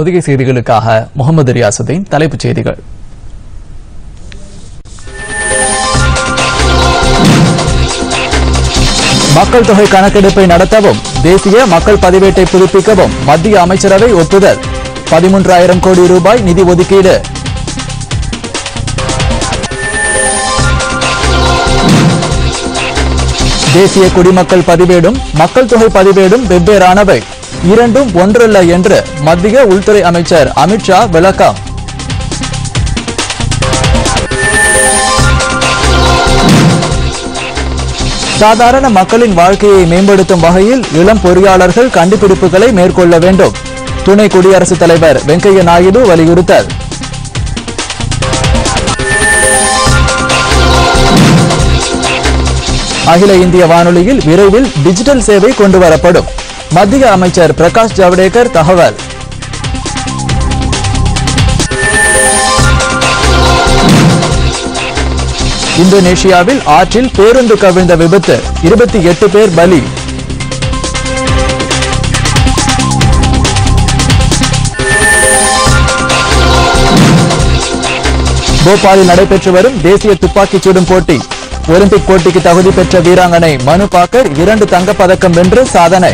பொதிகை செய்திகளுக்காக முகமது ரியாசுதீன் தலைப்புச் செய்திகள் மக்கள் தொகை கணக்கெடுப்பை நடத்தவும் தேசிய மக்கள் பதிவேட்டை புதுப்பிக்கவும் மத்திய அமைச்சரவை ஒப்புதல் பதிமூன்றாயிரம் கோடி ரூபாய் நிதி ஒதுக்கீடு தேசிய குடிமக்கள் பதிவேடும் மக்கள் தொகை பதிவேடும் வெவ்வேறானவை இரண்டும் ஒன்றல்ல என்று மத்திய உள்துறை அமைச்சர் அமித்ஷா விளக்கம் சாதாரண மக்களின் வாழ்க்கையை மேம்படுத்தும் வகையில் இளம் பொறியாளர்கள் கண்டுபிடிப்புகளை மேற்கொள்ள வேண்டும் துணை குடியரசுத் தலைவர் வெங்கையா நாயுடு வலியுறுத்தல் அகில இந்திய வானொலியில் விரைவில் டிஜிட்டல் சேவை கொண்டு வரப்படும் மத்திய அமைச்சர் பிரகாஷ் ஜவடேகர் தகவல் இந்தோனேஷியாவில் ஆற்றில் பேருந்து கவிழ்ந்த விபத்து இருபத்தி எட்டு பேர் பலி போபாலில் நடைபெற்று வரும் தேசிய துப்பாக்கிச் சுடும் போட்டி ஒலிம்பிக் போட்டிக்கு தகுதி பெற்ற வீராங்கனை மனு பாக்கர் இரண்டு தங்கப்பதக்கம் வென்று சாதனை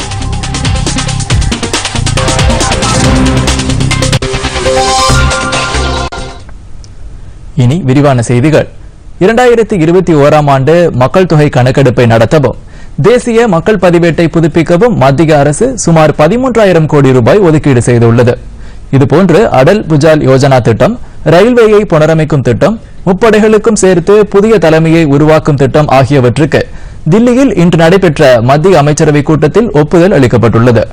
இனி விரிவான செய்திகள் இரண்டாயிரத்தி இருபத்தி ஓராம் ஆண்டு மக்கள் தொகை கணக்கெடுப்பை நடத்தவும் தேசிய மக்கள் பதிவேட்டை புதுப்பிக்கவும் மத்திய அரசு சுமார் பதிமூன்றாயிரம் கோடி ரூபாய் ஒதுக்கீடு செய்துள்ளது இதுபோன்று அடல் புஜால் யோஜனா திட்டம் ரயில்வேயை புனரமைக்கும் திட்டம் முப்படைகளுக்கும் சேர்த்து புதிய தலைமையை உருவாக்கும் திட்டம் ஆகியவற்றுக்கு தில்லியில் இன்று நடைபெற்ற மத்திய அமைச்சரவை கூட்டத்தில் ஒப்புதல் அளிக்கப்பட்டுள்ளது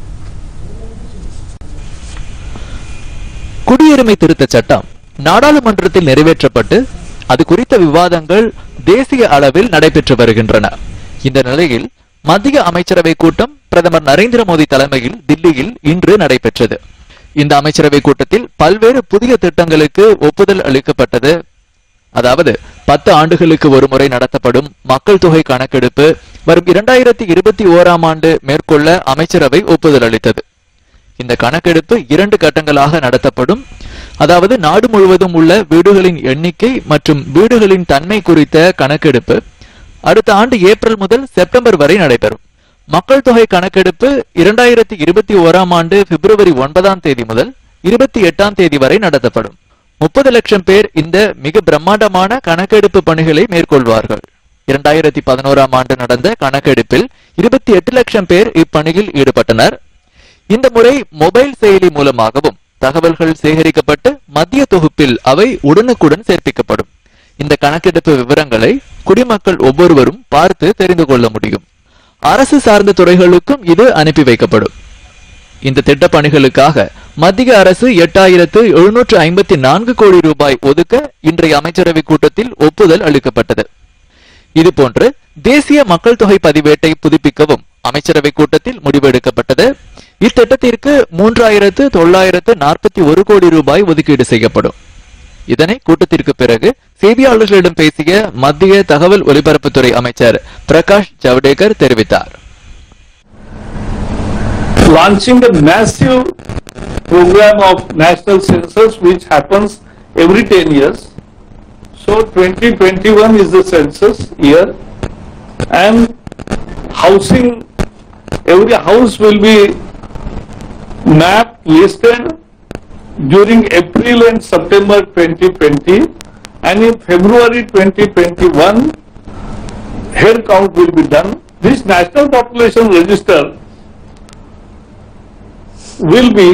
குடியுரிமை திருத்தச் சட்டம் நாடாளுமன்றத்தில் நிறைவேற்றப்பட்டு அது குறித்த விவாதங்கள் தேசிய அளவில் நடைபெற்று வருகின்றன இந்த நிலையில் மத்திய அமைச்சரவை கூட்டம் பிரதமர் நரேந்திர மோடி தலைமையில் தில்லியில் இன்று நடைபெற்றது இந்த அமைச்சரவை கூட்டத்தில் பல்வேறு புதிய திட்டங்களுக்கு ஒப்புதல் அளிக்கப்பட்டது அதாவது பத்து ஆண்டுகளுக்கு ஒரு முறை நடத்தப்படும் மக்கள் தொகை கணக்கெடுப்பு வரும் இரண்டாயிரத்தி இருபத்தி ஓராம் ஆண்டு மேற்கொள்ள அமைச்சரவை ஒப்புதல் அளித்தது இந்த கணக்கெடுப்பு இரண்டு கட்டங்களாக நடத்தப்படும் அதாவது நாடு முழுவதும் உள்ள வீடுகளின் எண்ணிக்கை மற்றும் வீடுகளின் தன்மை குறித்த கணக்கெடுப்பு அடுத்த ஆண்டு ஏப்ரல் முதல் செப்டம்பர் வரை நடைபெறும் மக்கள் தொகை கணக்கெடுப்பு இரண்டாயிரத்தி இருபத்தி ஓராம் ஆண்டு பிப்ரவரி ஒன்பதாம் தேதி முதல் இருபத்தி எட்டாம் தேதி வரை நடத்தப்படும் முப்பது லட்சம் பேர் இந்த மிக பிரம்மாண்டமான கணக்கெடுப்பு பணிகளை மேற்கொள்வார்கள் இரண்டாயிரத்தி பதினோராம் ஆண்டு நடந்த கணக்கெடுப்பில் இருபத்தி எட்டு லட்சம் பேர் இப்பணியில் ஈடுபட்டனர் இந்த முறை மொபைல் செயலி மூலமாகவும் தகவல்கள் சேகரிக்கப்பட்டு மத்திய தொகுப்பில் அவை உடனுக்குடன் சேர்ப்பிக்கப்படும் இந்த கணக்கெடுப்பு விவரங்களை குடிமக்கள் ஒவ்வொருவரும் பார்த்து தெரிந்து கொள்ள முடியும் அரசு சார்ந்த துறைகளுக்கும் இது அனுப்பி வைக்கப்படும் இந்த திட்ட பணிகளுக்காக மத்திய அரசு எட்டாயிரத்து எழுநூற்று ஐம்பத்தி நான்கு கோடி ரூபாய் ஒதுக்க இன்றைய அமைச்சரவை கூட்டத்தில் ஒப்புதல் அளிக்கப்பட்டது இதுபோன்று தேசிய மக்கள் தொகை பதிவேட்டை புதுப்பிக்கவும் அமைச்சரவை கூட்டத்தில் முடிவெடுக்கப்பட்டது இத்திட்டத்திற்கு மூன்றாயிரத்து தொள்ளாயிரத்து நாற்பத்தி ஒரு கோடி ரூபாய் ஒதுக்கீடு செய்யப்படும் இதனை கூட்டத்திற்கு பிறகு செய்தியாளர்களிடம் பேசிய மத்திய தகவல் ஒலிபரப்புத்துறை அமைச்சர் பிரகாஷ் ஜவடேகர் தெரிவித்தார் launching a massive program of national census which happens every 10 years. So 2021 is the census year and housing, every house will be mapped, listed during April and September 2020 and in February 2021 head count will be done. This national population register will be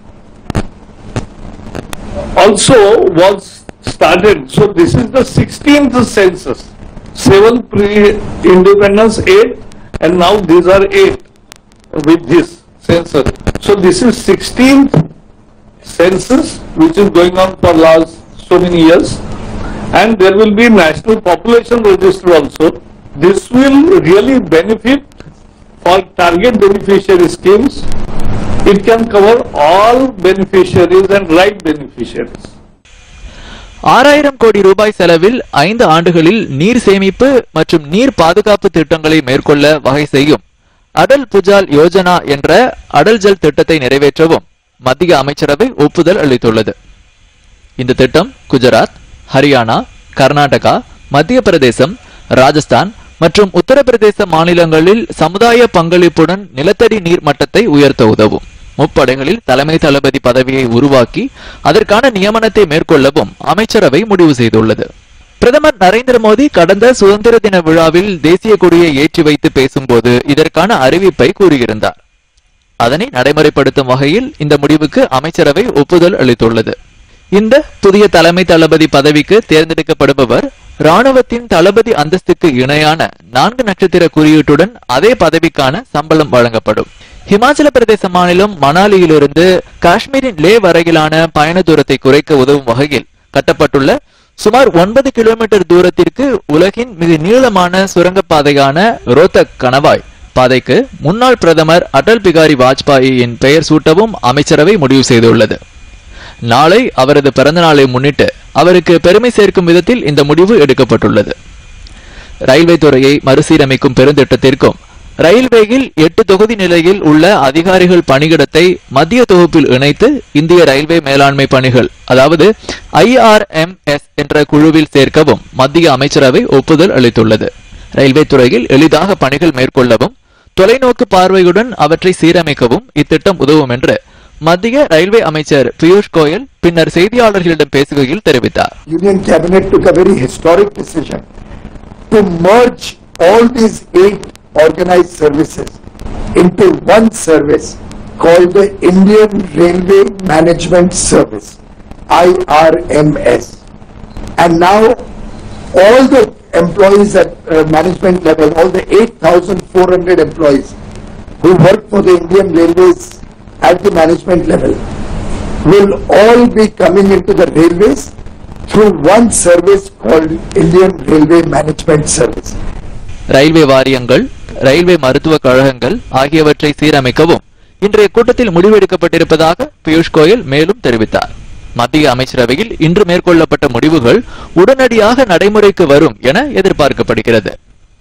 also was started. So this is the 16th census. Seven pre-independence, eight, and now these are eight with this census. So this is 16th census which is going on for last so many years. And there will be national population register also. This will really benefit for target beneficiary schemes. It can cover all beneficiaries and right beneficiaries. ஆறாயிரம் கோடி ரூபாய் செலவில் ஐந்து ஆண்டுகளில் நீர் சேமிப்பு மற்றும் நீர் பாதுகாப்பு திட்டங்களை மேற்கொள்ள வகை செய்யும் அடல் புஜால் யோஜனா என்ற அடல் ஜல் திட்டத்தை நிறைவேற்றவும் மத்திய அமைச்சரவை ஒப்புதல் அளித்துள்ளது இந்த திட்டம் குஜராத் ஹரியானா கர்நாடகா மத்திய பிரதேசம் ராஜஸ்தான் மற்றும் உத்தரப்பிரதேச மாநிலங்களில் சமுதாய பங்களிப்புடன் நிலத்தடி நீர் மட்டத்தை உயர்த்த உதவும் முப்படைகளில் தலைமை தளபதி பதவியை உருவாக்கி அதற்கான நியமனத்தை மேற்கொள்ளவும் அமைச்சரவை முடிவு செய்துள்ளது பிரதமர் நரேந்திர மோடி கடந்த சுதந்திர தின விழாவில் தேசிய கொடியை ஏற்றி வைத்து பேசும்போது இதற்கான அறிவிப்பை கூறியிருந்தார் அதனை நடைமுறைப்படுத்தும் வகையில் இந்த முடிவுக்கு அமைச்சரவை ஒப்புதல் அளித்துள்ளது இந்த புதிய தலைமை தளபதி பதவிக்கு தேர்ந்தெடுக்கப்படுபவர் ராணுவத்தின் தளபதி அந்தஸ்துக்கு இணையான நான்கு நட்சத்திர குறியீட்டுடன் அதே பதவிக்கான சம்பளம் வழங்கப்படும் ஹிமாச்சல பிரதேச மாநிலம் மணாலியிலிருந்து காஷ்மீரின் லே வரையிலான பயண தூரத்தை குறைக்க உதவும் வகையில் கட்டப்பட்டுள்ள சுமார் ஒன்பது கிலோமீட்டர் தூரத்திற்கு உலகின் மிக நீளமான சுரங்கப்பாதையான ரோத்தக் கணவாய் பாதைக்கு முன்னாள் பிரதமர் அடல் பிகாரி வாஜ்பாயின் பெயர் சூட்டவும் அமைச்சரவை முடிவு செய்துள்ளது நாளை அவரது பிறந்த நாளை முன்னிட்டு அவருக்கு பெருமை சேர்க்கும் விதத்தில் இந்த முடிவு எடுக்கப்பட்டுள்ளது ரயில்வே துறையை மறுசீரமைக்கும் பெருந்திட்டத்திற்கும் ரயில்வேயில் எட்டு தொகுதி நிலையில் உள்ள அதிகாரிகள் பணியிடத்தை மத்திய தொகுப்பில் இணைத்து இந்திய ரயில்வே மேலாண்மை பணிகள் அதாவது ஐஆர்எம்எஸ் என்ற குழுவில் சேர்க்கவும் மத்திய அமைச்சரவை ஒப்புதல் அளித்துள்ளது ரயில்வே துறையில் எளிதாக பணிகள் மேற்கொள்ளவும் தொலைநோக்கு பார்வையுடன் அவற்றை சீரமைக்கவும் இத்திட்டம் உதவும் என்று மத்திய ரயில்வே அமைச்சர் பியூஷ் கோயல் பின்னர் செய்தியாளர்களிடம் பேசுகையில் தெரிவித்தார் Union Cabinet took a very historic decision to merge all these eight organized services into one service called the Indian Railway Management Service, IRMS. And now all the employees at uh, management level, all the 8,400 employees who work for the Indian Railways at the management level will all be coming into the railways through one service called Indian Railway Management Service. Railway வாரியங்கள் railway மருத்துவக் கழகங்கள் ஆகியவற்றை சீரமைக்கவும் இன்றைய கூட்டத்தில் முடிவெடுக்கப்பட்டிருப்பதாக பியூஷ் கோயல் மேலும் தெரிவித்தார் மத்திய அமைச்சரவையில் இன்று மேற்கொள்ளப்பட்ட முடிவுகள் உடனடியாக நடைமுறைக்கு வரும் என எதிர்பார்க்கப்படுகிறது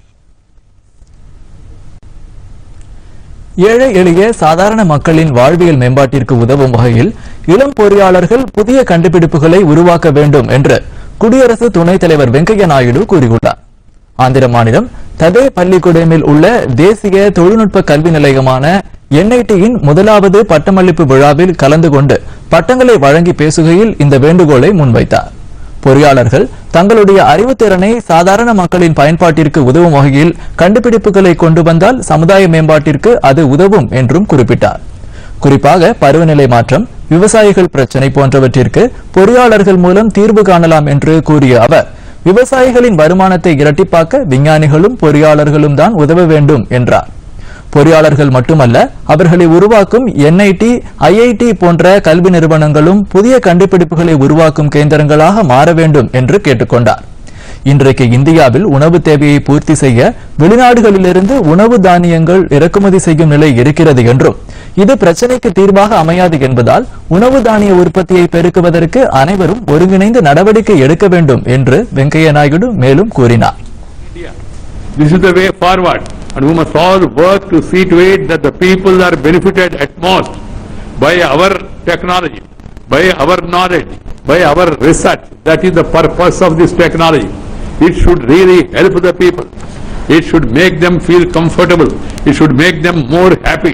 ஏழை எளிய சாதாரண மக்களின் வாழ்வியல் மேம்பாட்டிற்கு உதவும் வகையில் இளம் பொறியாளர்கள் புதிய கண்டுபிடிப்புகளை உருவாக்க வேண்டும் என்று குடியரசு துணைத் தலைவர் வெங்கையா நாயுடு கூறியுள்ளார் ஆந்திர மாநிலம் ததே பள்ளிக்குடேமில் உள்ள தேசிய தொழில்நுட்ப கல்வி நிலையமான என்ஐடியின் முதலாவது பட்டமளிப்பு விழாவில் கலந்து கொண்டு பட்டங்களை வழங்கி பேசுகையில் இந்த வேண்டுகோளை முன்வைத்தார் பொறியாளர்கள் தங்களுடைய அறிவுத்திறனை சாதாரண மக்களின் பயன்பாட்டிற்கு உதவும் வகையில் கண்டுபிடிப்புகளை கொண்டு வந்தால் சமுதாய மேம்பாட்டிற்கு அது உதவும் என்றும் குறிப்பிட்டார் குறிப்பாக பருவநிலை மாற்றம் விவசாயிகள் பிரச்சினை போன்றவற்றிற்கு பொறியாளர்கள் மூலம் தீர்வு காணலாம் என்று கூறிய அவர் விவசாயிகளின் வருமானத்தை இரட்டிப்பாக்க விஞ்ஞானிகளும் பொறியாளர்களும் தான் உதவ வேண்டும் என்றார் பொறியாளர்கள் மட்டுமல்ல அவர்களை உருவாக்கும் என்ஐடி ஐஐடி போன்ற கல்வி நிறுவனங்களும் புதிய கண்டுபிடிப்புகளை உருவாக்கும் கேந்திரங்களாக மாற வேண்டும் என்று கேட்டுக்கொண்டார் இன்றைக்கு இந்தியாவில் உணவு தேவையை பூர்த்தி செய்ய வெளிநாடுகளிலிருந்து உணவு தானியங்கள் இறக்குமதி செய்யும் நிலை இருக்கிறது என்றும் இது பிரச்சனைக்கு தீர்வாக அமையாது என்பதால் உணவு தானிய உற்பத்தியை பெருக்குவதற்கு அனைவரும் ஒருங்கிணைந்து நடவடிக்கை எடுக்க வேண்டும் என்று வெங்கையா நாயுடு மேலும் கூறினார் This is the way forward, and we must all work to see to it that the people are benefited at most by our technology, by our knowledge, by our research. That is the purpose of this technology. It should really help the people. It should make them feel comfortable. It should make them more happy.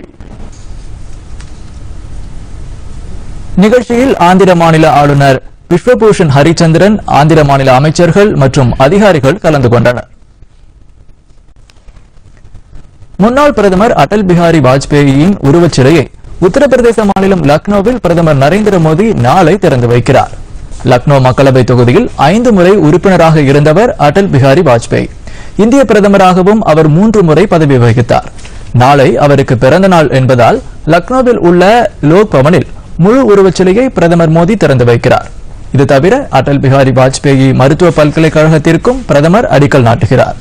நிகழ்ச்சியில் ஆந்திர மாநில ஆளுநர் விஸ்வபூஷன் ஹரிச்சந்திரன் ஆந்திர மாநில அமைச்சர்கள் மற்றும் அதிகாரிகள் கலந்து கொண்டனர் முன்னாள் பிரதமர் அடல் பிஹாரி வாஜ்பேயியின் உருவச்சிலையை உத்தரப்பிரதேச மாநிலம் லக்னோவில் பிரதமர் நரேந்திர மோடி நாளை திறந்து வைக்கிறார் லக்னோ மக்களவை தொகுதியில் ஐந்து முறை உறுப்பினராக இருந்தவர் அடல் பிஹாரி வாஜ்பேயி இந்திய பிரதமராகவும் அவர் மூன்று முறை பதவி வகித்தார் நாளை அவருக்கு பிறந்த நாள் என்பதால் லக்னோவில் உள்ள லோக் பவனில் முழு உருவச்சிலையை பிரதமர் மோடி திறந்து வைக்கிறார் இது தவிர அடல் பிஹாரி வாஜ்பேயி மருத்துவ பல்கலைக்கழகத்திற்கும் பிரதமர் அடிக்கல் நாட்டுகிறார்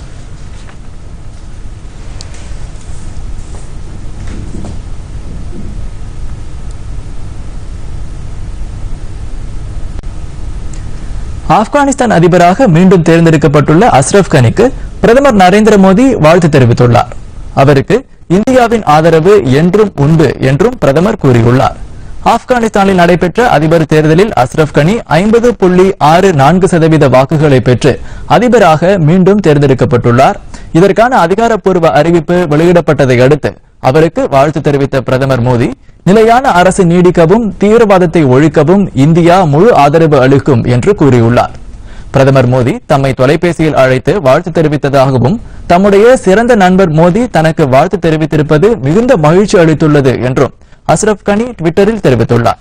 ஆப்கானிஸ்தான் அதிபராக மீண்டும் தேர்ந்தெடுக்கப்பட்டுள்ள அஸ்ரப் கனிக்கு பிரதமர் நரேந்திர மோடி வாழ்த்து தெரிவித்துள்ளார் அவருக்கு இந்தியாவின் ஆதரவு என்றும் உண்டு என்றும் பிரதமர் கூறியுள்ளார் ஆப்கானிஸ்தானில் நடைபெற்ற அதிபர் தேர்தலில் அஸ்ரப் கனி ஐம்பது புள்ளி ஆறு நான்கு சதவீத வாக்குகளை பெற்று அதிபராக மீண்டும் தேர்ந்தெடுக்கப்பட்டுள்ளார் இதற்கான அதிகாரப்பூர்வ அறிவிப்பு வெளியிடப்பட்டதை அடுத்து அவருக்கு வாழ்த்து தெரிவித்த பிரதமர் மோடி நிலையான அரசு நீடிக்கவும் தீவிரவாதத்தை ஒழிக்கவும் இந்தியா முழு ஆதரவு அளிக்கும் என்று கூறியுள்ளார் பிரதமர் மோடி தம்மை தொலைபேசியில் அழைத்து வாழ்த்து தெரிவித்ததாகவும் தம்முடைய சிறந்த நண்பர் மோடி தனக்கு வாழ்த்து தெரிவித்திருப்பது மிகுந்த மகிழ்ச்சி அளித்துள்ளது என்றும் அஸ்ரப் கனி ட்விட்டரில் தெரிவித்துள்ளார்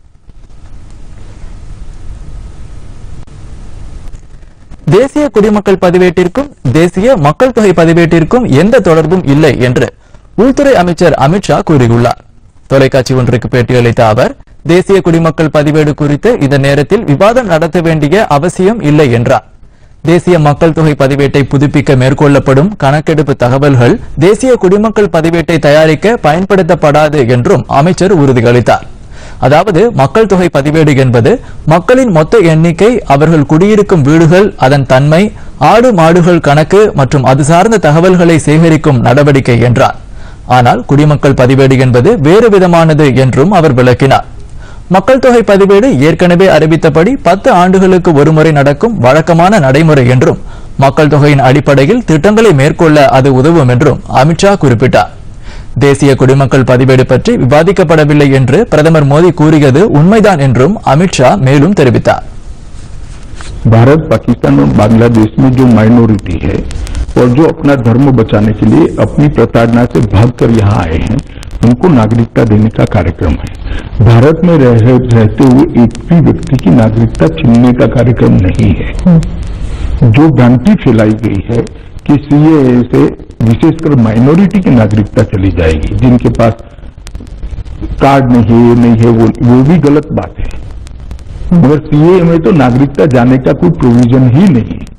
தேசிய குடிமக்கள் பதிவேட்டிற்கும் தேசிய மக்கள் தொகை பதிவேட்டிற்கும் எந்த தொடர்பும் இல்லை என்று உள்துறை அமைச்சர் அமித்ஷா கூறியுள்ளார் தொலைக்காட்சி ஒன்றுக்கு பேட்டியளித்த அவர் தேசிய குடிமக்கள் பதிவேடு குறித்து இந்த நேரத்தில் விவாதம் நடத்த வேண்டிய அவசியம் இல்லை என்றார் தேசிய மக்கள் தொகை பதிவேட்டை புதுப்பிக்க மேற்கொள்ளப்படும் கணக்கெடுப்பு தகவல்கள் தேசிய குடிமக்கள் பதிவேட்டை தயாரிக்க பயன்படுத்தப்படாது என்றும் அமைச்சர் உறுதியளித்தார் அதாவது மக்கள் தொகை பதிவேடு என்பது மக்களின் மொத்த எண்ணிக்கை அவர்கள் குடியிருக்கும் வீடுகள் அதன் தன்மை ஆடு மாடுகள் கணக்கு மற்றும் அது சார்ந்த தகவல்களை சேகரிக்கும் நடவடிக்கை என்றார் ஆனால் குடிமக்கள் பதிவேடு என்பது வேறு விதமானது என்றும் அவர் விளக்கினார் மக்கள் தொகை பதிவேடு ஏற்கனவே அறிவித்தபடி பத்து ஆண்டுகளுக்கு ஒருமுறை நடக்கும் வழக்கமான நடைமுறை என்றும் மக்கள் தொகையின் அடிப்படையில் திட்டங்களை மேற்கொள்ள அது உதவும் என்றும் அமித்ஷா குறிப்பிட்டார் தேசிய குடிமக்கள் பதிவேடு பற்றி விவாதிக்கப்படவில்லை என்று பிரதமர் மோடி கூறியது உண்மைதான் என்றும் அமித்ஷா மேலும் தெரிவித்தார் भारत पाकिस्तान और बांग्लादेश में जो माइनॉरिटी है और जो अपना धर्म बचाने के लिए अपनी प्रताड़ना से भागकर यहाँ आए हैं उनको नागरिकता देने का कार्यक्रम है भारत में रह, रहते हुए एक भी व्यक्ति की नागरिकता छीनने का कार्यक्रम नहीं है जो भ्रांति फैलाई गई है कि सीएए से विशेषकर माइनॉरिटी की नागरिकता चली जाएगी जिनके पास कार्ड नहीं है ये नहीं है वो वो भी गलत बात है मगर सीए में तो नागरिकता जाने का कोई प्रोविजन ही नहीं है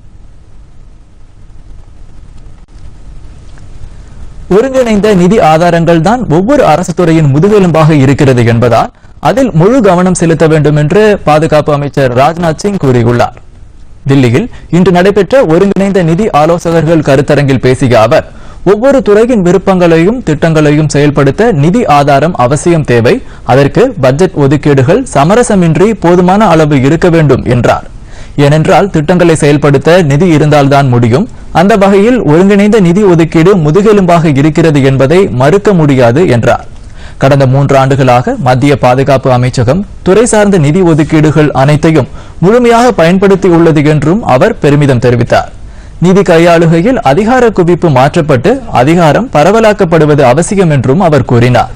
ஒருங்கிணைந்த நிதி ஆதாரங்கள் தான் ஒவ்வொரு அரசு துறையின் முதுகெலும்பாக இருக்கிறது என்பதால் அதில் முழு கவனம் செலுத்த வேண்டும் என்று பாதுகாப்பு அமைச்சர் ராஜ்நாத் சிங் கூறியுள்ளார் தில்லியில் இன்று நடைபெற்ற ஒருங்கிணைந்த நிதி ஆலோசகர்கள் கருத்தரங்கில் பேசிய அவர் ஒவ்வொரு துறையின் விருப்பங்களையும் திட்டங்களையும் செயல்படுத்த நிதி ஆதாரம் அவசியம் தேவை அதற்கு பட்ஜெட் ஒதுக்கீடுகள் சமரசமின்றி போதுமான அளவு இருக்க வேண்டும் என்றார் ஏனென்றால் திட்டங்களை செயல்படுத்த நிதி இருந்தால்தான் முடியும் அந்த வகையில் ஒருங்கிணைந்த நிதி ஒதுக்கீடு முதுகெலும்பாக இருக்கிறது என்பதை மறுக்க முடியாது என்றார் கடந்த மூன்று ஆண்டுகளாக மத்திய பாதுகாப்பு அமைச்சகம் துறை சார்ந்த நிதி ஒதுக்கீடுகள் அனைத்தையும் முழுமையாக பயன்படுத்தியுள்ளது என்றும் அவர் பெருமிதம் தெரிவித்தார் நிதி கையாளுகையில் அதிகார குவிப்பு மாற்றப்பட்டு அதிகாரம் பரவலாக்கப்படுவது அவசியம் என்றும் அவர் கூறினார்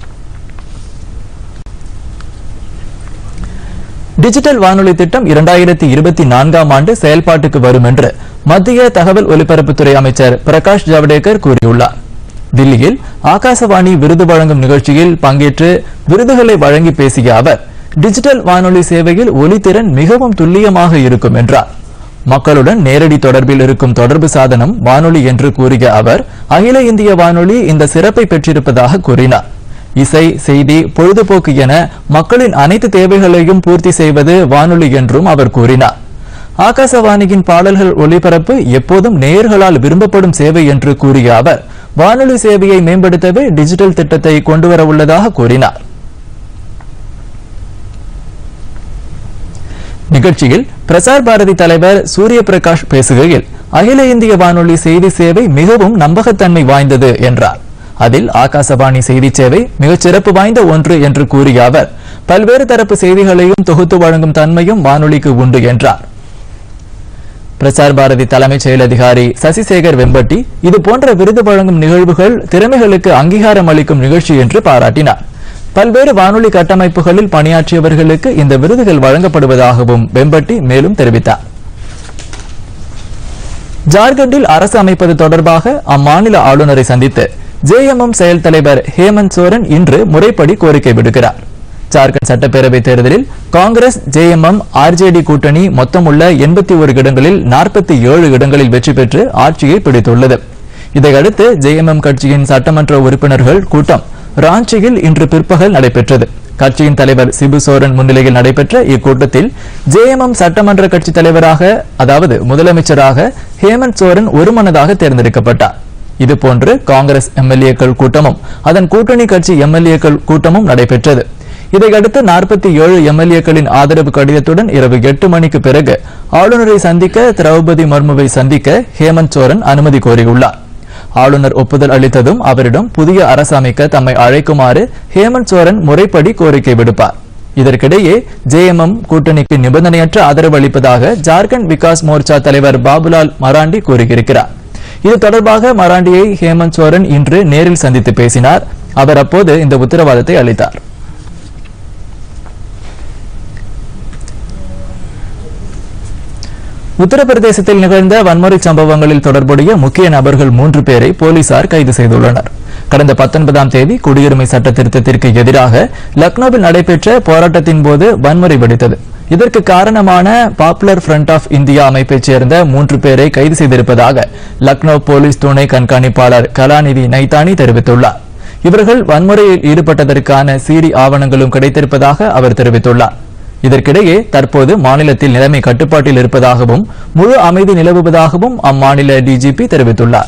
டிஜிட்டல் வானொலி திட்டம் இரண்டாயிரத்தி இருபத்தி நான்காம் ஆண்டு செயல்பாட்டுக்கு வரும் என்று மத்திய தகவல் ஒலிபரப்புத்துறை அமைச்சர் பிரகாஷ் ஜவடேகர் கூறியுள்ளார் தில்லியில் ஆகாசவாணி விருது வழங்கும் நிகழ்ச்சியில் பங்கேற்று விருதுகளை வழங்கி பேசிய அவர் டிஜிட்டல் வானொலி சேவையில் ஒலித்திறன் மிகவும் துல்லியமாக இருக்கும் என்றார் மக்களுடன் நேரடி தொடர்பில் இருக்கும் தொடர்பு சாதனம் வானொலி என்று கூறிய அவர் அகில இந்திய வானொலி இந்த சிறப்பை பெற்றிருப்பதாக கூறினார் இசை செய்தி பொழுதுபோக்கு என மக்களின் அனைத்து தேவைகளையும் பூர்த்தி செய்வது வானொலி என்றும் அவர் கூறினார் ஆகாசவாணியின் பாடல்கள் ஒலிபரப்பு எப்போதும் நேயர்களால் விரும்பப்படும் சேவை என்று கூறிய அவர் வானொலி சேவையை மேம்படுத்தவே டிஜிட்டல் திட்டத்தை கொண்டுவர உள்ளதாக கூறினார் நிகழ்ச்சியில் பிரசார் பாரதி தலைவர் சூரிய பிரகாஷ் பேசுகையில் அகில இந்திய வானொலி செய்தி சேவை மிகவும் நம்பகத்தன்மை வாய்ந்தது என்றார் அதில் ஆகாசவாணி செய்தி சேவை மிகச் சிறப்பு வாய்ந்த ஒன்று என்று கூறிய அவர் பல்வேறு தரப்பு செய்திகளையும் தொகுத்து வழங்கும் தன்மையும் வானொலிக்கு உண்டு என்றார் பிரசார் பாரதி தலைமைச் செயல் அதிகாரி சசிசேகர் வெம்பட்டி இது போன்ற விருது வழங்கும் நிகழ்வுகள் திறமைகளுக்கு அங்கீகாரம் அளிக்கும் நிகழ்ச்சி என்று பாராட்டினார் பல்வேறு வானொலி கட்டமைப்புகளில் பணியாற்றியவர்களுக்கு இந்த விருதுகள் வழங்கப்படுவதாகவும் வெம்பட்டி மேலும் தெரிவித்தார் ஜார்க்கண்டில் அரசு அமைப்பது தொடர்பாக அம்மாநில ஆளுநரை சந்தித்து ஜேஎம்எம் செயல் தலைவர் ஹேமந்த் சோரன் இன்று முறைப்படி கோரிக்கை விடுக்கிறார் ஜார்க்கண்ட் சட்டப்பேரவைத் தேர்தலில் காங்கிரஸ் ஜேஎம்எம் ஆர்ஜேடி கூட்டணி மொத்தமுள்ள எண்பத்தி ஒரு இடங்களில் நாற்பத்தி ஏழு இடங்களில் வெற்றி பெற்று ஆட்சியை பிடித்துள்ளது இதையடுத்து ஜேஎம்எம் கட்சியின் சட்டமன்ற உறுப்பினர்கள் கூட்டம் ராஞ்சியில் இன்று பிற்பகல் நடைபெற்றது கட்சியின் தலைவர் சிபு சோரன் முன்னிலையில் நடைபெற்ற இக்கூட்டத்தில் ஜேஎம்எம் சட்டமன்ற கட்சி தலைவராக அதாவது முதலமைச்சராக ஹேமந்த் சோரன் ஒருமனதாக தேர்ந்தெடுக்கப்பட்டார் இதுபோன்று காங்கிரஸ் எம்எல்ஏக்கள் கூட்டமும் அதன் கூட்டணி கட்சி எம்எல்ஏக்கள் கூட்டமும் நடைபெற்றது இதையடுத்து நாற்பத்தி ஏழு எம்எல்ஏக்களின் ஆதரவு கடிதத்துடன் இரவு எட்டு மணிக்கு பிறகு ஆளுநரை சந்திக்க திரௌபதி மர்முவை சந்திக்க ஹேமந்த் சோரன் அனுமதி கோரியுள்ளார் ஆளுநர் ஒப்புதல் அளித்ததும் அவரிடம் புதிய அரசு அமைக்க தம்மை அழைக்குமாறு ஹேமந்த் சோரன் முறைப்படி கோரிக்கை விடுப்பார் இதற்கிடையே ஜேஎம்எம் கூட்டணிக்கு நிபந்தனையற்ற ஆதரவு அளிப்பதாக ஜார்க்கண்ட் விகாஸ் மோர்ச்சா தலைவர் பாபுலால் மராண்டி கூறியிருக்கிறார் இது தொடர்பாக மராண்டியை ஹேமந்த் சோரன் இன்று நேரில் சந்தித்து பேசினார் அவர் அப்போது இந்த உத்தரவாதத்தை அளித்தார் உத்தரப்பிரதேசத்தில் நிகழ்ந்த வன்முறை சம்பவங்களில் தொடர்புடைய முக்கிய நபர்கள் மூன்று பேரை போலீசார் கைது செய்துள்ளனர் கடந்த பத்தொன்பதாம் தேதி குடியுரிமை சட்ட திருத்தத்திற்கு எதிராக லக்னோவில் நடைபெற்ற போராட்டத்தின் போது வன்முறை வெடித்தது இதற்கு காரணமான பாப்புலர் ஃப்ரண்ட் ஆஃப் இந்தியா அமைப்பைச் சேர்ந்த மூன்று பேரை கைது செய்திருப்பதாக லக்னோ போலீஸ் துணை கண்காணிப்பாளர் கலாநிதி நைத்தானி தெரிவித்துள்ளார் இவர்கள் வன்முறையில் ஈடுபட்டதற்கான சிடி ஆவணங்களும் கிடைத்திருப்பதாக அவர் தெரிவித்துள்ளார் இதற்கிடையே தற்போது மாநிலத்தில் நிலைமை கட்டுப்பாட்டில் இருப்பதாகவும் முழு அமைதி நிலவுவதாகவும் அம்மாநில டிஜிபி தெரிவித்துள்ளார்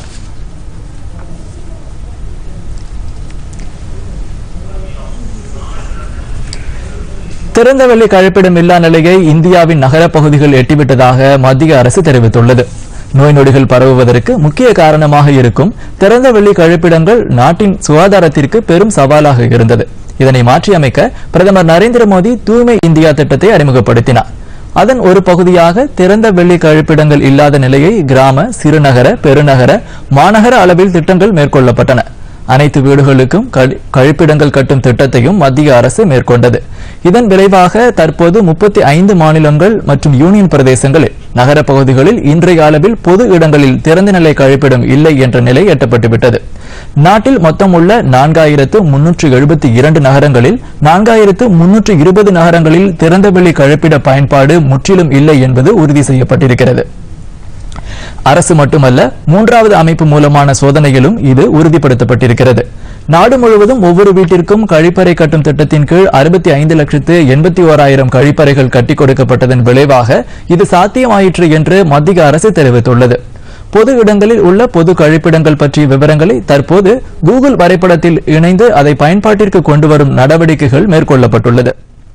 திறந்தவெளி கழிப்பிடம் இல்லா நிலையை இந்தியாவின் நகரப் பகுதிகள் எட்டிவிட்டதாக மத்திய அரசு தெரிவித்துள்ளது நோய் நொடிகள் பரவுவதற்கு முக்கிய காரணமாக இருக்கும் திறந்தவெளி கழிப்பிடங்கள் நாட்டின் சுகாதாரத்திற்கு பெரும் சவாலாக இருந்தது இதனை மாற்றியமைக்க பிரதமர் நரேந்திர மோடி தூய்மை இந்தியா திட்டத்தை அறிமுகப்படுத்தினார் அதன் ஒரு பகுதியாக திறந்த வெள்ளி கழிப்பிடங்கள் இல்லாத நிலையை கிராம சிறுநகர பெருநகர மாநகர அளவில் திட்டங்கள் மேற்கொள்ளப்பட்டன அனைத்து வீடுகளுக்கும் கழி- கழிப்பிடங்கள் கட்டும் திட்டத்தையும் மத்திய அரசு மேற்கொண்டது இதன் விளைவாக தற்போது முப்பத்தி ஐந்து மாநிலங்கள் மற்றும் யூனியன் பிரதேசங்களில் நகரப் பகுதிகளில் இன்றைய அளவில் பொது இடங்களில் திறந்த நிலை கழிப்பிடம் இல்லை என்ற நிலை எட்டப்பட்டுவிட்டது நாட்டில் மொத்தம் உள்ள நான்காயிரத்து முன்னூற்று எழுபத்தி இரண்டு நகரங்களில் நான்காயிரத்து முன்னூற்று இருபது நகரங்களில் திறந்தவெளி கழிப்பிட பயன்பாடு முற்றிலும் இல்லை என்பது உறுதி செய்யப்பட்டிருக்கிறது அரசு மட்டுமல்ல மூன்றாவது அமைப்பு மூலமான சோதனையிலும் இது உறுதிப்படுத்தப்பட்டிருக்கிறது நாடு முழுவதும் ஒவ்வொரு வீட்டிற்கும் கழிப்பறை கட்டும் திட்டத்தின் கீழ் அறுபத்தி ஐந்து லட்சத்து எண்பத்தி ஓராயிரம் கழிப்பறைகள் கட்டிக் கொடுக்கப்பட்டதன் விளைவாக இது சாத்தியமாயிற்று என்று மத்திய அரசு தெரிவித்துள்ளது பொது இடங்களில் உள்ள பொது கழிப்பிடங்கள் பற்றிய விவரங்களை தற்போது கூகுள் வரைபடத்தில் இணைந்து அதை பயன்பாட்டிற்கு கொண்டு வரும் நடவடிக்கைகள் மேற்கொள்ளப்பட்டுள்ளது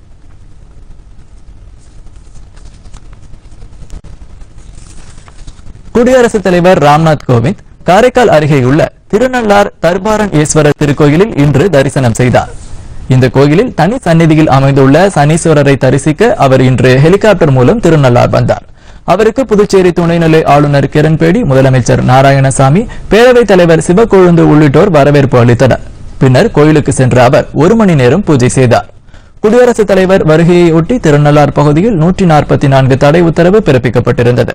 குடியரசுத் தலைவர் ராம்நாத் கோவிந்த் காரைக்கால் அருகேயுள்ள திருநள்ளார் தர்பாரன் ஈஸ்வரர் திருக்கோயிலில் இன்று தரிசனம் செய்தார் இந்த கோயிலில் தனி சந்நிதியில் அமைந்துள்ள சனீஸ்வரரை தரிசிக்க அவர் இன்று ஹெலிகாப்டர் மூலம் திருநள்ளார் வந்தார் அவருக்கு புதுச்சேரி துணைநிலை ஆளுநர் கிரண்பேடி முதலமைச்சர் நாராயணசாமி பேரவைத் தலைவர் சிவக்கொழுந்து உள்ளிட்டோர் வரவேற்பு அளித்தனர் பின்னர் கோயிலுக்கு சென்ற அவர் ஒரு மணி நேரம் பூஜை செய்தார் குடியரசுத் தலைவர் வருகையையொட்டி திருநள்ளார் பகுதியில் நூற்றி நாற்பத்தி நான்கு தடை உத்தரவு பிறப்பிக்கப்பட்டிருந்தது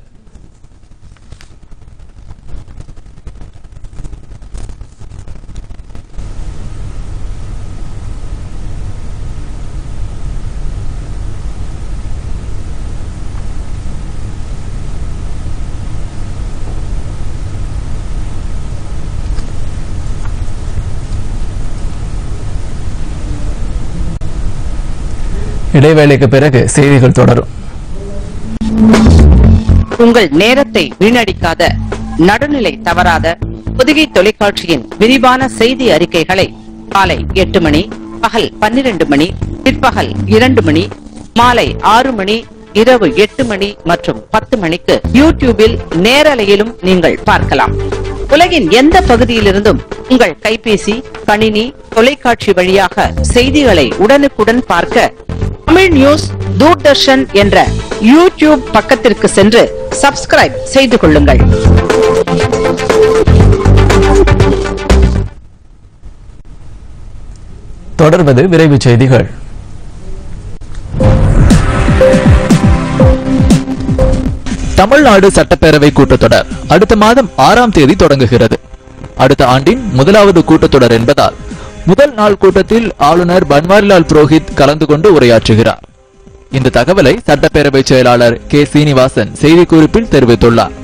இடைவேளைக்கு பிறகு செய்திகள் தொடரும் உங்கள் நேரத்தை வீணடிக்காத நடுநிலை தவறாத புதுகை தொலைக்காட்சியின் விரிவான செய்தி அறிக்கைகளை காலை எட்டு மணி பகல் பன்னிரண்டு மணி பிற்பகல் இரண்டு மணி மாலை ஆறு மணி இரவு எட்டு மணி மற்றும் பத்து மணிக்கு யூடியூபில் நேரலையிலும் நீங்கள் பார்க்கலாம் உலகின் எந்த பகுதியிலிருந்தும் உங்கள் கைபேசி கணினி தொலைக்காட்சி வழியாக செய்திகளை உடனுக்குடன் பார்க்க தமிழ் நியூஸ் தூர்தர்ஷன் என்ற யூடியூப் பக்கத்திற்கு சென்று சப்ஸ்கிரைப் செய்து கொள்ளுங்கள் தொடர்வது விரைவுச் செய்திகள் தமிழ்நாடு சட்டப்பேரவை கூட்டத்தொடர் அடுத்த மாதம் ஆறாம் தேதி தொடங்குகிறது அடுத்த ஆண்டின் முதலாவது கூட்டத்தொடர் என்பதால் முதல் நாள் கூட்டத்தில் ஆளுநர் பன்வாரிலால் புரோஹித் கலந்து கொண்டு உரையாற்றுகிறார் இந்த தகவலை சட்டப்பேரவை செயலாளர் கே சீனிவாசன் செய்திக்குறிப்பில் தெரிவித்துள்ளார்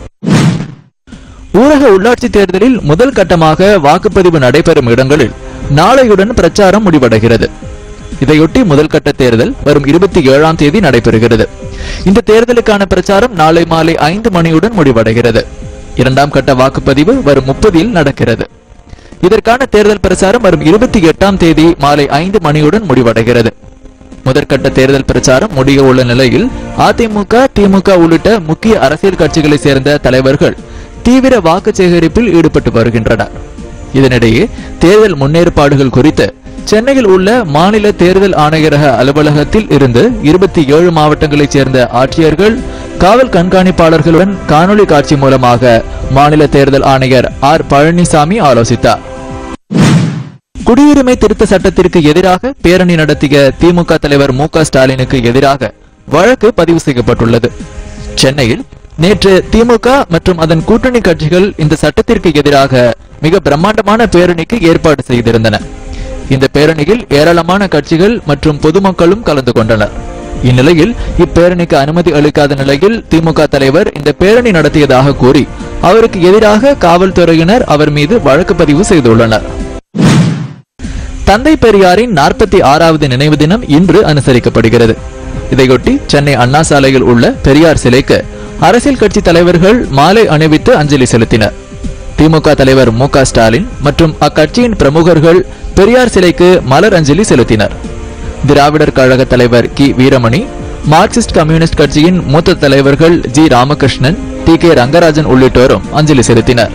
ஊரக உள்ளாட்சி தேர்தலில் முதல் கட்டமாக வாக்குப்பதிவு நடைபெறும் இடங்களில் நாளையுடன் பிரச்சாரம் முடிவடைகிறது இதையொட்டி முதல் கட்ட தேர்தல் வரும் இருபத்தி ஏழாம் தேதி நடைபெறுகிறது இந்த தேர்தலுக்கான பிரச்சாரம் நாளை மாலை ஐந்து மணியுடன் முடிவடைகிறது இரண்டாம் கட்ட வாக்குப்பதிவு வரும் முப்பதில் நடக்கிறது இதற்கான தேர்தல் பிரச்சாரம் வரும் இருபத்தி எட்டாம் தேதி மாலை ஐந்து மணியுடன் முடிவடைகிறது முதற்கட்ட தேர்தல் பிரச்சாரம் முடிய உள்ள நிலையில் அதிமுக திமுக உள்ளிட்ட முக்கிய அரசியல் கட்சிகளை சேர்ந்த தலைவர்கள் தீவிர வாக்கு சேகரிப்பில் ஈடுபட்டு வருகின்றனர் இதனிடையே தேர்தல் முன்னேற்பாடுகள் குறித்து சென்னையில் உள்ள மாநில தேர்தல் ஆணையரக அலுவலகத்தில் இருந்து இருபத்தி ஏழு மாவட்டங்களைச் சேர்ந்த ஆட்சியர்கள் காவல் கண்காணிப்பாளர்களுடன் காணொலி காட்சி மூலமாக மாநில தேர்தல் ஆணையர் ஆர் பழனிசாமி ஆலோசித்தார் குடியுரிமை திருத்த சட்டத்திற்கு எதிராக பேரணி நடத்திய திமுக தலைவர் மு க ஸ்டாலினுக்கு எதிராக வழக்கு பதிவு செய்யப்பட்டுள்ளது சென்னையில் நேற்று திமுக மற்றும் அதன் கூட்டணி கட்சிகள் இந்த சட்டத்திற்கு எதிராக மிக பிரம்மாண்டமான பேரணிக்கு ஏற்பாடு செய்திருந்தன இந்த பேரணியில் ஏராளமான கட்சிகள் மற்றும் பொதுமக்களும் கலந்து கொண்டனர் இந்நிலையில் இப்பேரணிக்கு அனுமதி அளிக்காத நிலையில் திமுக தலைவர் இந்த பேரணி நடத்தியதாக கூறி அவருக்கு எதிராக காவல்துறையினர் அவர் மீது வழக்கு பதிவு செய்துள்ளனர் தந்தை பெரியாரின் நாற்பத்தி ஆறாவது நினைவு தினம் இன்று அனுசரிக்கப்படுகிறது இதையொட்டி சென்னை அண்ணா சாலையில் உள்ள பெரியார் சிலைக்கு அரசியல் கட்சி தலைவர்கள் மாலை அணிவித்து அஞ்சலி செலுத்தினர் திமுக தலைவர் மு க ஸ்டாலின் மற்றும் அக்கட்சியின் பிரமுகர்கள் பெரியார் சிலைக்கு மலர் அஞ்சலி செலுத்தினர் திராவிடர் கழக தலைவர் கி வீரமணி மார்க்சிஸ்ட் கம்யூனிஸ்ட் கட்சியின் மூத்த தலைவர்கள் G Ramakrishnan T K Rangarajan உள்ளிட்டோரும் அஞ்சலி செலுத்தினர்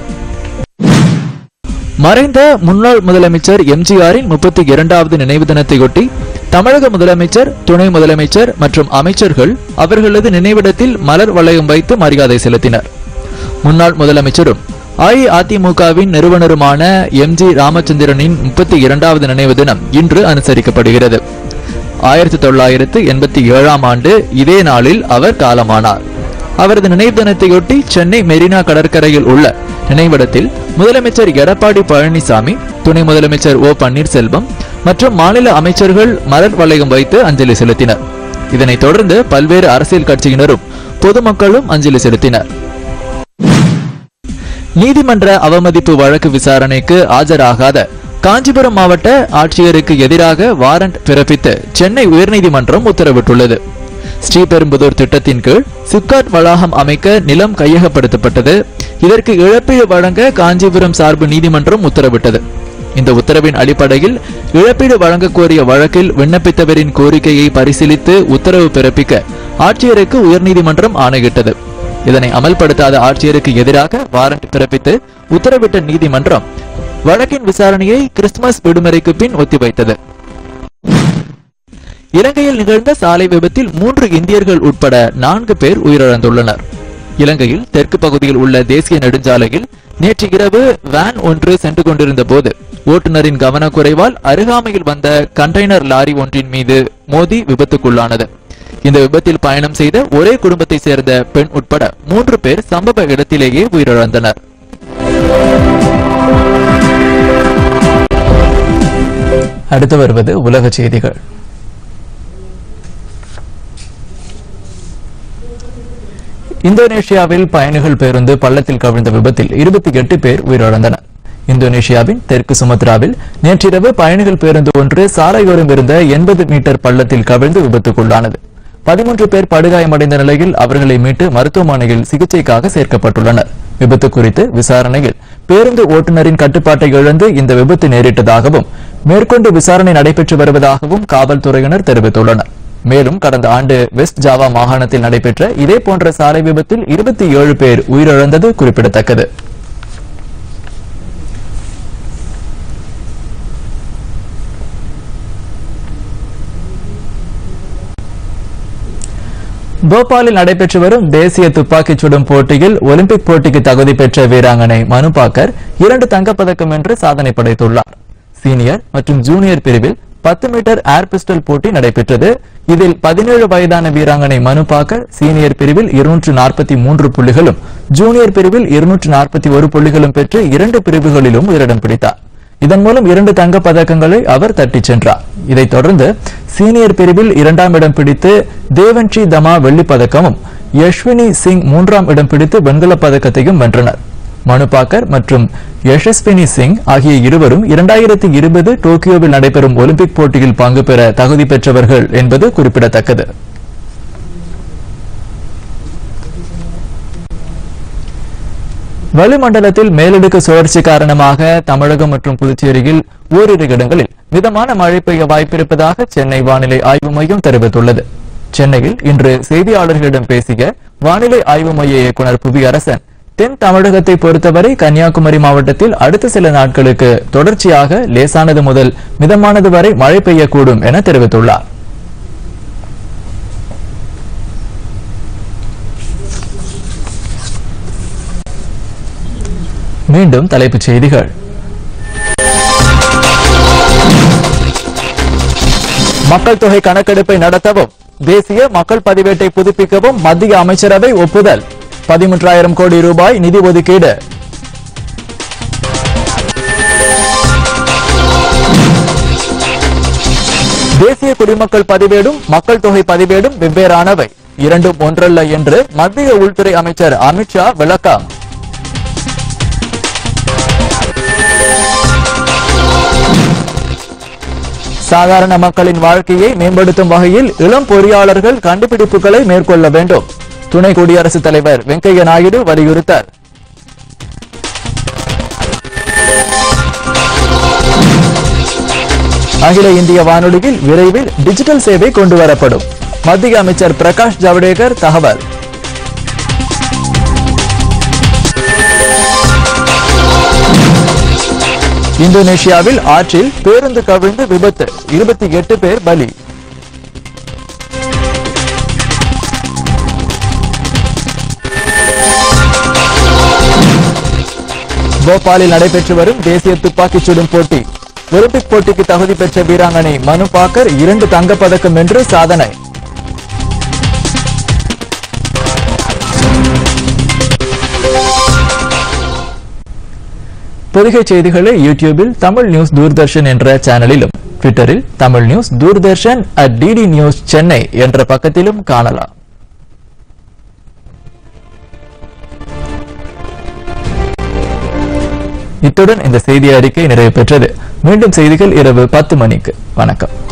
மறைந்த முன்னாள் முதலமைச்சர் எம்ஜிஆரின் முப்பத்தி இரண்டாவது நினைவு தினத்தையொட்டி தமிழக முதலமைச்சர் துணை முதலமைச்சர் மற்றும் அமைச்சர்கள் அவர்களது நினைவிடத்தில் மலர் வளையம் வைத்து மரியாதை செலுத்தினர் முன்னாள் முதலமைச்சரும் அஇஅதிமுகவின் நிறுவனருமான எம் ஜி ராமச்சந்திரனின் முப்பத்தி இரண்டாவது நினைவு தினம் இன்று அனுசரிக்கப்படுகிறது ஆயிரத்தி தொள்ளாயிரத்து எண்பத்தி ஏழாம் ஆண்டு இதே நாளில் அவர் காலமானார் அவரது நினைவு தினத்தையொட்டி சென்னை மெரினா கடற்கரையில் உள்ள நினைவிடத்தில் முதலமைச்சர் எடப்பாடி பழனிசாமி துணை முதலமைச்சர் ஓ பன்னீர்செல்வம் மற்றும் மாநில அமைச்சர்கள் மலர் வளையம் வைத்து அஞ்சலி செலுத்தினர் இதனைத் தொடர்ந்து பல்வேறு அரசியல் கட்சியினரும் பொதுமக்களும் அஞ்சலி செலுத்தினர் நீதிமன்ற அவமதிப்பு வழக்கு விசாரணைக்கு ஆஜராகாத காஞ்சிபுரம் மாவட்ட ஆட்சியருக்கு எதிராக வாரண்ட் பிறப்பித்து சென்னை உயர்நீதிமன்றம் உத்தரவிட்டுள்ளது ஸ்ரீபெரும்புதூர் திட்டத்தின் கீழ் சிப்காட் வளாகம் அமைக்க நிலம் கையகப்படுத்தப்பட்டது இதற்கு இழப்பீடு வழங்க காஞ்சிபுரம் சார்பு நீதிமன்றம் உத்தரவிட்டது இந்த உத்தரவின் அடிப்படையில் இழப்பீடு வழங்க கோரிய வழக்கில் விண்ணப்பித்தவரின் கோரிக்கையை பரிசீலித்து உத்தரவு பிறப்பிக்க ஆட்சியருக்கு உயர்நீதிமன்றம் ஆணையிட்டது இதனை அமல்படுத்தாத ஆட்சியருக்கு எதிராக வாரண்ட் பிறப்பித்து உத்தரவிட்ட நீதிமன்றம் வழக்கின் விசாரணையை கிறிஸ்துமஸ் விடுமுறைக்கு பின் ஒத்திவைத்தது இலங்கையில் நிகழ்ந்த சாலை விபத்தில் மூன்று இந்தியர்கள் உட்பட நான்கு பேர் உயிரிழந்துள்ளனர் இலங்கையில் தெற்கு பகுதியில் உள்ள தேசிய நெடுஞ்சாலையில் நேற்று இரவு வேன் ஒன்று சென்று கொண்டிருந்த போது ஓட்டுநரின் கவனக்குறைவால் அருகாமையில் வந்த கண்டெய்னர் லாரி ஒன்றின் மீது மோதி விபத்துக்குள்ளானது இந்த விபத்தில் பயணம் செய்த ஒரே குடும்பத்தை சேர்ந்த பெண் உட்பட மூன்று பேர் சம்பவ இடத்திலேயே உயிரிழந்தனர் அடுத்து வருவது உலக செய்திகள் இந்தோனேஷியாவில் பயணிகள் பேருந்து பள்ளத்தில் கவிழ்ந்த விபத்தில் இருபத்தி எட்டு பேர் உயிரிழந்தனர் இந்தோனேஷியாவின் தெற்கு சுமத்ராவில் நேற்றிரவு பயணிகள் பேருந்து ஒன்று சாலையோரம் இருந்த எண்பது மீட்டர் பள்ளத்தில் கவிழ்ந்து விபத்துக்குள்ளானது பதிமூன்று பேர் படுகாயமடைந்த நிலையில் அவர்களை மீட்டு மருத்துவமனையில் சிகிச்சைக்காக சேர்க்கப்பட்டுள்ளனர் விபத்து குறித்து விசாரணையில் பேருந்து ஓட்டுநரின் கட்டுப்பாட்டை இழந்து இந்த விபத்து நேரிட்டதாகவும் மேற்கொண்டு விசாரணை நடைபெற்று வருவதாகவும் காவல்துறையினர் தெரிவித்துள்ளனர் மேலும் கடந்த ஆண்டு வெஸ்ட் ஜாவா மாகாணத்தில் நடைபெற்ற இதே போன்ற சாலை விபத்தில் இருபத்தி ஏழு பேர் உயிரிழந்தது குறிப்பிடத்தக்கது போபாலில் நடைபெற்று வரும் தேசிய துப்பாக்கிச் சுடும் போட்டியில் ஒலிம்பிக் போட்டிக்கு தகுதி பெற்ற வீராங்கனை மனு பாக்கர் இரண்டு தங்கப்பதக்கம் வென்று சாதனை படைத்துள்ளார் சீனியர் மற்றும் ஜூனியர் பிரிவில் பத்து மீட்டர் ஏர் பிஸ்டல் போட்டி நடைபெற்றது இதில் பதினேழு வயதான வீராங்கனை மனு பாக்கர் சீனியர் பிரிவில் இருநூற்று நாற்பத்தி மூன்று புள்ளிகளும் ஜூனியர் பிரிவில் இருநூற்று நாற்பத்தி ஒரு புள்ளிகளும் பெற்று இரண்டு பிரிவுகளிலும் முதலிடம் பிடித்தார் இதன் மூலம் இரண்டு தங்கப் பதக்கங்களை அவர் தட்டிச் சென்றார் இதைத் தொடர்ந்து சீனியர் பிரிவில் இரண்டாம் இடம் பிடித்து தேவன்ஷி தமா வெள்ளிப் பதக்கமும் யஷ்வினி சிங் மூன்றாம் இடம் பிடித்து வெண்கலப் பதக்கத்தையும் வென்றனர் மனுபாக்கர் மற்றும் யஷஸ்வினி சிங் ஆகிய இருவரும் இரண்டாயிரத்தி இருபது டோக்கியோவில் நடைபெறும் ஒலிம்பிக் போட்டியில் பங்கு பெற தகுதி பெற்றவர்கள் என்பது குறிப்பிடத்தக்கது வளிமண்டலத்தில் மேலடுக்கு சுழற்சி காரணமாக தமிழகம் மற்றும் புதுச்சேரியில் ஓரிரு இடங்களில் மிதமான மழை பெய்ய வாய்ப்பிருப்பதாக சென்னை வானிலை ஆய்வு மையம் தெரிவித்துள்ளது சென்னையில் இன்று செய்தியாளர்களிடம் பேசிய வானிலை ஆய்வு மைய இயக்குனர் புவியரசன் தென் தமிழகத்தை பொறுத்தவரை கன்னியாகுமரி மாவட்டத்தில் அடுத்த சில நாட்களுக்கு தொடர்ச்சியாக லேசானது முதல் மிதமானது வரை மழை பெய்யக்கூடும் என தெரிவித்துள்ளார் மீண்டும் தலைப்புச் செய்திகள் மக்கள் தொகை கணக்கெடுப்பை நடத்தவும் தேசிய மக்கள் பதிவேட்டை புதுப்பிக்கவும் மத்திய அமைச்சரவை ஒப்புதல் பதிமூன்றாயிரம் கோடி ரூபாய் நிதி ஒதுக்கீடு தேசிய குடிமக்கள் பதிவேடும் மக்கள் தொகை பதிவேடும் வெவ்வேறானவை இரண்டும் ஒன்றல்ல என்று மத்திய உள்துறை அமைச்சர் அமித்ஷா விளக்கம் சாதாரண மக்களின் வாழ்க்கையை மேம்படுத்தும் வகையில் இளம் பொறியாளர்கள் கண்டுபிடிப்புகளை மேற்கொள்ள வேண்டும் துணை குடியரசுத் தலைவர் வெங்கையா நாயுடு வலியுறுத்தல் அகில இந்திய வானொலியில் விரைவில் டிஜிட்டல் சேவை கொண்டு வரப்படும் மத்திய அமைச்சர் பிரகாஷ் ஜவடேகர் தகவல் இந்தோனேஷியாவில் ஆற்றில் பேருந்து கவிழ்ந்து விபத்து இருபத்தி எட்டு பேர் பலி போபாலில் நடைபெற்று வரும் தேசிய துப்பாக்கிச் சுடும் போட்டி ஒலிம்பிக் போட்டிக்கு தகுதி பெற்ற வீராங்கனை மனு பாக்கர் இரண்டு தங்கப்பதக்கம் வென்று சாதனை பொதிகை செய்திகளை யூடியூபில் தமிழ் நியூஸ் தூர்தர்ஷன் என்ற சேனலிலும் ட்விட்டரில் Tamil news Doordarshan at DD news Chennai என்ற பக்கத்திலும் காணலாம் இத்துடன் இந்த செய்தி அறிக்கை நிறைவு பெற்றது மீண்டும் செய்திகள் இரவு பத்து மணிக்கு வணக்கம்